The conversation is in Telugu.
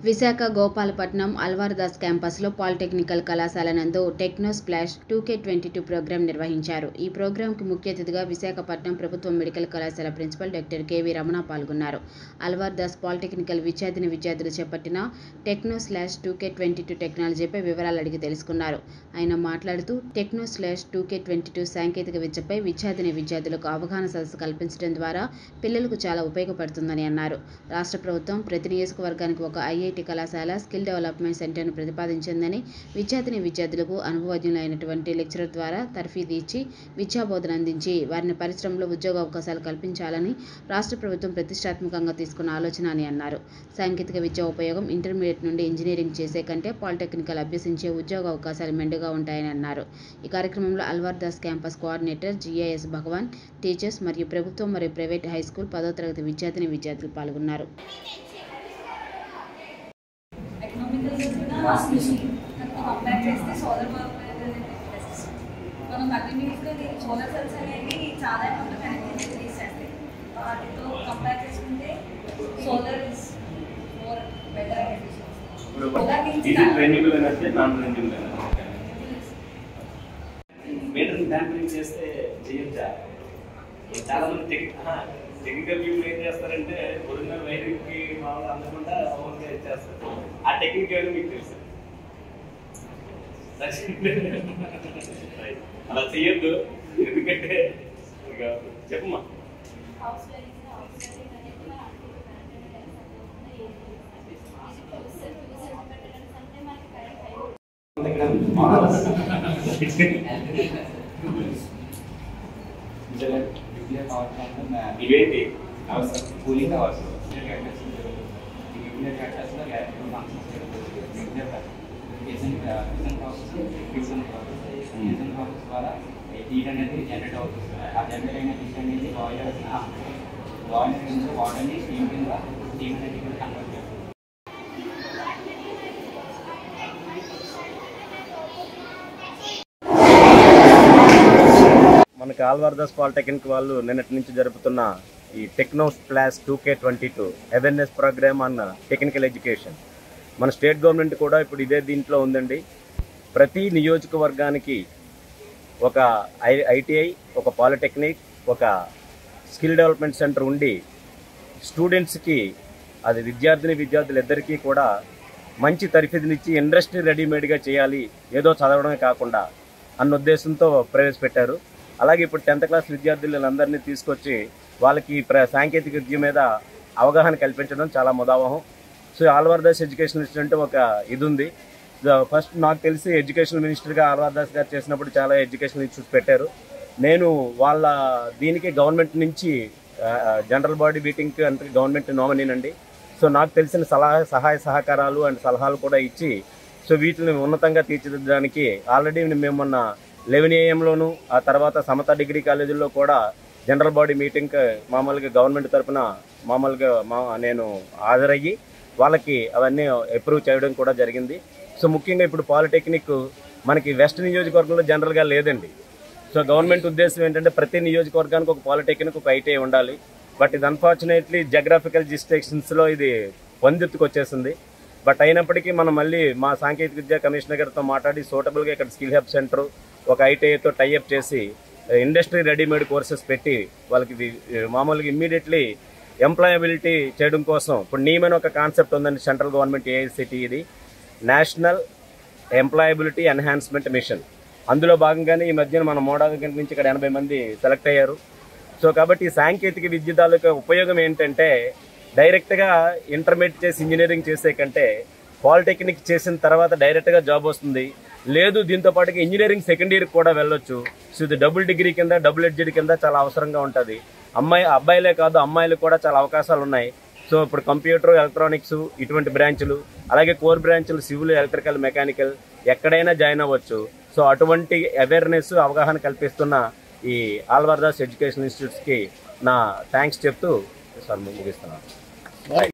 విశాఖ గోపాలపట్నం అల్వార్దాస్ క్యాంపస్లో పాలిటెక్నికల్ కళాశాల నందు techno splash two K twenty two programme నిర్వహించారు ఈ ప్రోగ్రాంకి ముఖ్య అతిథిగా విశాఖపట్నం ప్రభుత్వ మెడికల్ కళాశాల ప్రిన్సిపల్ డాక్టర్ కెవి రమణ పాల్గొన్నారు అల్వార్దాస్ పాలిటెక్నికల్ విద్యార్థిని విద్యార్థులు చేపట్టిన techno slash two K twenty two టెక్నాలజీపై వివరాలు అడిగి తెలుసుకున్నారు ఆయన మాట్లాడుతూ techno slash two K twenty two సాంకేతిక విద్యపై విద్యార్థిని విద్యార్థులకు అవగాహన సదస్సు కల్పించడం ద్వారా పిల్లలకు చాలా ఉపయోగపడుతుందని అన్నారు రాష్ట్ర ప్రభుత్వం ప్రతి నియోజకవర్గానికి ఒక ఐఐటి కళాశాల స్కిల్ డెవలప్మెంట్ సెంటర్ను ప్రతిపాదించిందని విద్యార్థిని విద్యార్థులకు అనుభవజ్ఞులైనటువంటి లెక్చరర్ ద్వారా తర్ఫీదు ఇచ్చి విద్యాబోధన అందించి వారిని పరిశ్రమలో ఉద్యోగ అవకాశాలు కల్పించాలని రాష్ట్ర ప్రభుత్వం ప్రతిష్టాత్మకంగా తీసుకున్న ఆలోచన అని అన్నారు సాంకేతిక విద్య ఉపయోగం ఇంటర్మీడియట్ నుండి ఇంజనీరింగ్ చేసే కంటే పాలిటెక్నికల్ అభ్యసించే ఉద్యోగ అవకాశాలు మెండుగా ఉంటాయని అన్నారు ఈ కార్యక్రమంలో Alwar Das campus coordinator GIS Bhagavan teachers మరియు ప్రభుత్వం మరియు ప్రైవేట్ హై స్కూల్ పదో తరగతి విద్యార్థిని విద్యార్థులు పాల్గొన్నారు ఎకనామికల్ ట్రాన్స్మిషన్ కంపేర్ చేస్తే సోలార్ పవర్ మనం కంటిన్యూస్గా సోలార్ సెల్స్ అనేవి చాలా అమౌంట్ కనెక్ట్ చేసేస్తాయి వాటితో కంపేర్ చేసుకుంటే సోలార్ ఇస్ మోర్ బెటర్ ఇప్పుడు ఇది ట్రైనింగ్ లేనట్టే నాన్ ట్రైనింగ్ లేనట్టే మీటర్ ట్యాంపరింగ్ చేస్తే చేయొచ్చా చాలా మంది టెక్ టెక్నికల్ పీపుల్ ఏం చేస్తారంటే ఒరిజినల్ వైరింగ్ కి మామూలుగా అందకుండా ఓన్గా ఇచ్చేస్తారు ఆ టెక్నిక్ ఏదో మీకు తెలుసు Right. అలా చేయొద్దు ఎందుకంటే ఇక చెప్పమ్మా హౌస్ వైరింగ్ హౌస్ వైరింగ్ అనేది మన అనుకూల కరెంట్ అనేది ఇది ప్రొసెసర్ ప్రొసెసర్ పెట్టడానికి అంటే మనకి current high nuclear power plant ఇవేంటి కూలింగ్ అవర్స్ న్యూక్లియర్ రియాక్టర్స్లో functions nuclear kitchen kitchen process fusion process kitchen process ద్వారా హీట్ అనేది జనరేట్ అవుతుంది ఆ జనరేట్ అయిన హీట్ అనేది బాయిలర్ బాయిలర్ కింద వాటర్ని స్టీమ్ కింద స్టీమ్ అనేది కూడా కన్వర్ట్ చేస్తుంది మనకి ఆల్వార్దాస్ పాలిటెక్నిక్ వాళ్ళు నిన్నటి నుంచి జరుపుతున్న ఈ techno splash two K twenty two awareness programme అన్న టెక్నికల్ ఎడ్యుకేషన్ మన స్టేట్ గవర్నమెంట్ కూడా ఇప్పుడు ఇదే దీంట్లో ఉందండి ప్రతి నియోజకవర్గానికి ఒక ఐ ఐటీఐ ఒక పాలిటెక్నిక్ ఒక స్కిల్ డెవలప్మెంట్ సెంటర్ ఉండి స్టూడెంట్స్కి అది విద్యార్థిని విద్యార్థులు ఇద్దరికీ కూడా మంచి తరఫీదునిచ్చి ఇండస్ట్రీ రెడీమేడ్గా చేయాలి ఏదో చదవడమే కాకుండా అన్న ఉద్దేశంతో ప్రవేశపెట్టారు అలాగే ఇప్పుడు టెన్త్ క్లాస్ విద్యార్థులందరినీ తీసుకొచ్చి వాళ్ళకి ప్ర సాంకేతిక విద్య మీద అవగాహన కల్పించడం చాలా ముదావహం సో ఆల్వార్దాస్ ఎడ్యుకేషన్ ఇన్స్టిట్యూట్ ఒక ఇది ఉంది ఫస్ట్ నాకు తెలిసి ఎడ్యుకేషన్ మినిస్టర్గా ఆల్వార్దాస్ గారు చేసినప్పుడు చాలా ఎడ్యుకేషన్ ఇన్స్టిట్యూట్స్ పెట్టారు నేను వాళ్ళ దీనికి గవర్నమెంట్ నుంచి జనరల్ బాడీ మీటింగ్కి అంటే గవర్నమెంట్ నామినీనండి సో నాకు తెలిసిన సలహా సహాయ సహకారాలు అండ్ సలహాలు కూడా ఇచ్చి సో వీటిని ఉన్నతంగా తీర్చిదిద్దడానికి ఆల్రెడీ మేము మొన్న లెవెన్ ఏఎంలోను ఆ తర్వాత సమత డిగ్రీ కాలేజీల్లో కూడా జనరల్ బాడీ మీటింగ్ మామూలుగా గవర్నమెంట్ తరపున మామూలుగా మా నేను హాజరయ్యి వాళ్ళకి అవన్నీ అప్రూవ్ చేయడం కూడా జరిగింది సో ముఖ్యంగా ఇప్పుడు పాలిటెక్నిక్ మనకి వెస్ట్ నియోజకవర్గంలో జనరల్గా లేదండి సో గవర్నమెంట్ ఉద్దేశం ఏంటంటే ప్రతి నియోజకవర్గానికి ఒక పాలిటెక్నిక్ ఒక ఐటీఐ ఉండాలి బట్ ఇది అన్ఫార్చునేట్లీ జగ్రాఫికల్ జిస్ట్రిక్షన్స్లో ఇది వచ్చేసింది బట్ అయినప్పటికీ మనం మళ్ళీ మా సాంకేతిక విద్యా కమిషనర్ గారితో మాట్లాడి సూటబుల్గా ఇక్కడ స్కిల్ హబ్ సెంటర్ ఒక ఐటీఐతో టైఅప్ చేసి ఇండస్ట్రీ రెడీమేడ్ కోర్సెస్ పెట్టి వాళ్ళకి ఇది మామూలుగా ఇమ్మీడియట్లీ ఎంప్లాయబిలిటీ చేయడం కోసం ఇప్పుడు నీమని ఒక కాన్సెప్ట్ ఉందండి సెంట్రల్ గవర్నమెంట్ ఏఐసిటీ ఇది నేషనల్ ఎంప్లాయబిలిటీ ఎన్హాన్స్మెంట్ మిషన్ అందులో భాగంగానే ఈ మధ్యన మన మోడాల్ నుంచి ఇక్కడ ఎనభై మంది సెలెక్ట్ అయ్యారు సో కాబట్టి ఈ సాంకేతిక విద్య తాలూకా ఉపయోగం ఏంటంటే డైరెక్ట్గా ఇంటర్మీడియట్ చేసి ఇంజనీరింగ్ చేసే కంటే పాలిటెక్నిక్ చేసిన తర్వాత డైరెక్ట్గా జాబ్ వస్తుంది లేదు దీంతో పాటుగా ఇంజనీరింగ్ సెకండ్ ఇయర్ కూడా వెళ్ళొచ్చు సో ఇది డబుల్ డిగ్రీ కింద డబుల్ ఎడ్జెడ్ కింద చాలా అవసరంగా ఉంటుంది అమ్మాయి అబ్బాయిలే కాదు అమ్మాయిలకు కూడా చాలా అవకాశాలు ఉన్నాయి సో ఇప్పుడు కంప్యూటర్ ఎలక్ట్రానిక్స్ ఇటువంటి బ్రాంచ్లు అలాగే కోర్ బ్రాంచ్లు సివిల్ ఎలక్ట్రికల్ మెకానికల్ ఎక్కడైనా జాయిన్ అవ్వచ్చు సో అటువంటి అవేర్నెస్ అవగాహన కల్పిస్తున్న ఈ ఆల్వర్దాస్ ఎడ్యుకేషన్ ఇన్స్టిట్యూట్స్కి నా థ్యాంక్స్ చెప్తూ సార్ ముగిస్తున్నాను